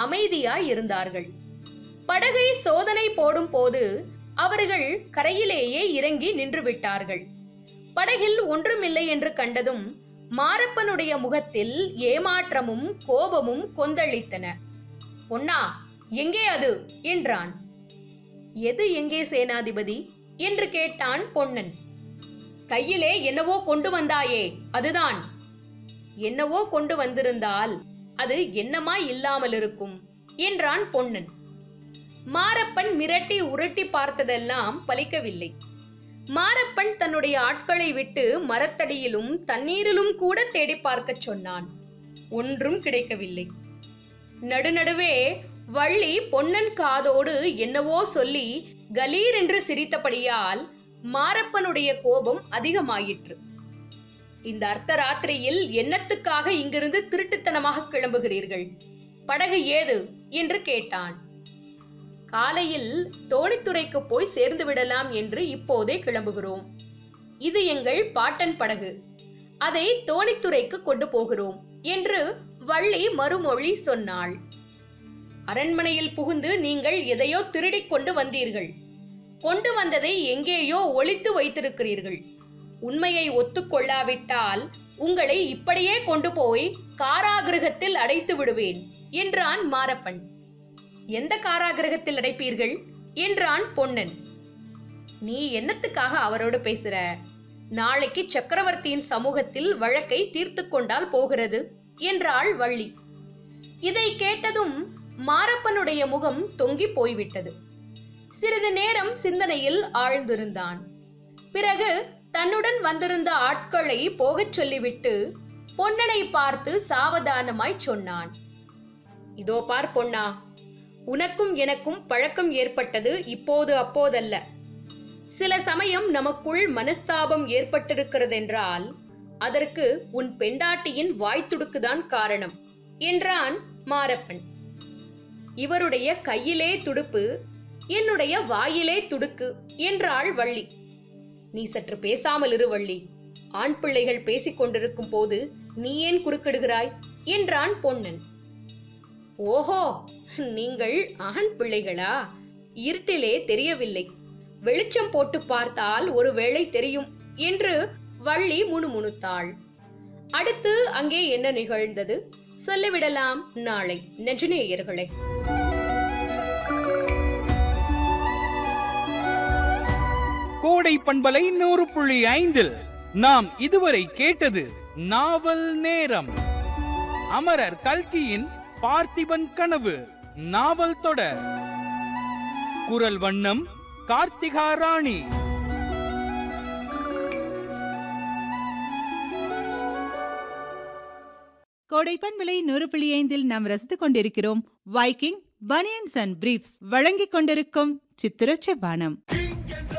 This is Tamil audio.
அமைதியாய் இருந்தார்கள் படகை சோதனை போடும் போது அவர்கள் கரையிலேயே இறங்கி நின்று விட்டார்கள் படகில் ஒன்றுமில்லை என்று கண்டதும் மாரப்பனுடைய முகத்தில் ஏமாற்றமும் கோபமும் கொந்தளித்தன பொன்னா எங்கே அது என்றான் எது எங்கே சேனாதிபதி என்று கேட்டான் பொன்னன் கையிலே என்னவோ கொண்டு வந்தாயே அதுதான் என்னவோ கொண்டு வந்திருந்தால் அது என்னமாய் இல்லாமல் இருக்கும் என்றான் பொன்னன் மாரப்பன் மிரட்டி உருட்டி பார்த்ததெல்லாம் பலிக்கவில்லை மாரப்பன் தன்னுடைய ஆட்களை விட்டு மரத்தடியிலும் தண்ணீரிலும் கூட தேடி பார்க்கச் சொன்னான் ஒன்றும் கிடைக்கவில்லை நடுநடுவே வள்ளி பொன்னன் காதோடு என்னவோ சொல்லி கலீர் என்று சிரித்தபடியால் மாரப்பனுடைய கோபம் அதிகமாயிற்று இந்த அர்த்தராத்திரியில் என்னத்துக்காக இங்கிருந்து திருட்டுத்தனமாக கிளம்புகிறீர்கள் படகு ஏது என்று கேட்டான் காலையில் தோணித்துறைக்கு போய் சேர்ந்து விடலாம் என்று இப்போதே கிளம்புகிறோம் இது எங்கள் பாட்டன் படகு அதை தோணித்துறைக்கு கொண்டு போகிறோம் என்று வள்ளி மறுமொழி சொன்னாள் அரண்மனையில் புகுந்து நீங்கள் எதையோ திருடிக் கொண்டு வந்தீர்கள் கொண்டு வந்ததை எங்கேயோ ஒளித்து வைத்திருக்கிறீர்கள் உண்மையை ஒத்துக்கொள்ளாவிட்டால் உங்களை இப்படியே கொண்டு போய் காராகிரகத்தில் அடைத்து விடுவேன் என்றான் மாரப்பன் எந்த காராகிரகத்தில் அடைப்பீர்கள் என்றான் பொன்னன் நீ என்னத்துக்காக அவரோடு பேசுற நாளைக்கு சக்கரவர்த்தியின் சமூகத்தில் வழக்கை தீர்த்து கொண்டால் போகிறது என்றாள் வள்ளி இதை கேட்டதும் மாரப்பனுடைய முகம் தொங்கி போய்விட்டது சிறிது நேரம் சிந்தனையில் ஆழ்ந்திருந்தான் பிறகு தன்னுடன் வந்திருந்த ஆட்களை போகச் சொல்லிவிட்டு பொன்னனை பார்த்து சாவதானமாய் சொன்னான் இதோ பார் பொன்னா உனக்கும் எனக்கும் பழக்கம் ஏற்பட்டது இப்போது அப்போதல்ல சில சமயம் நமக்குள் மனஸ்தாபம் ஏற்பட்டிருக்கிறதென்றால் அதற்கு உன் பெண்டாட்டியின் வாய்த்துடுக்குதான் காரணம் என்றான் மாரப்பன் இவருடைய கையிலே துடுப்பு என்னுடைய வாயிலே துடுக்கு என்றாள் வள்ளி நீ சற்று பேசாமல் இரு வள்ளி ஆண் பிள்ளைகள் பேசிக் கொண்டிருக்கும் போது நீ ஏன் குறுக்கிடுகிறாய் என்றான் பொன்னன் ஓஹோ நீங்கள் ஆண் பிள்ளைகளா இருட்டிலே தெரியவில்லை வெளிச்சம் போட்டு பார்த்தால் ஒருவேளை தெரியும் என்று வள்ளி முணுமுணுத்தாள் அடுத்து அங்கே என்ன நிகழ்ந்தது சொல்லிவிடலாம் நாளை நெஜநேயர்களே கோடை பண்பலை நூறு புள்ளி ஐந்தில் நாம் இதுவரை கேட்டது நாவல் நேரம் அமரர் கல்கியின் பார்த்திபன் கனவு நாவல் தொடர் குரல் வண்ணம் கார்த்திகா ராணி கோடைப்பன் விலை நூறு புள்ளி ஐந்தில் நாம் ரசித்துக் கொண்டிருக்கிறோம் வைக்கிங் பனியன்ஸ் அண்ட் பிரீஃப்ஸ் வழங்கிக் கொண்டிருக்கும் சித்திரச்ச பானம்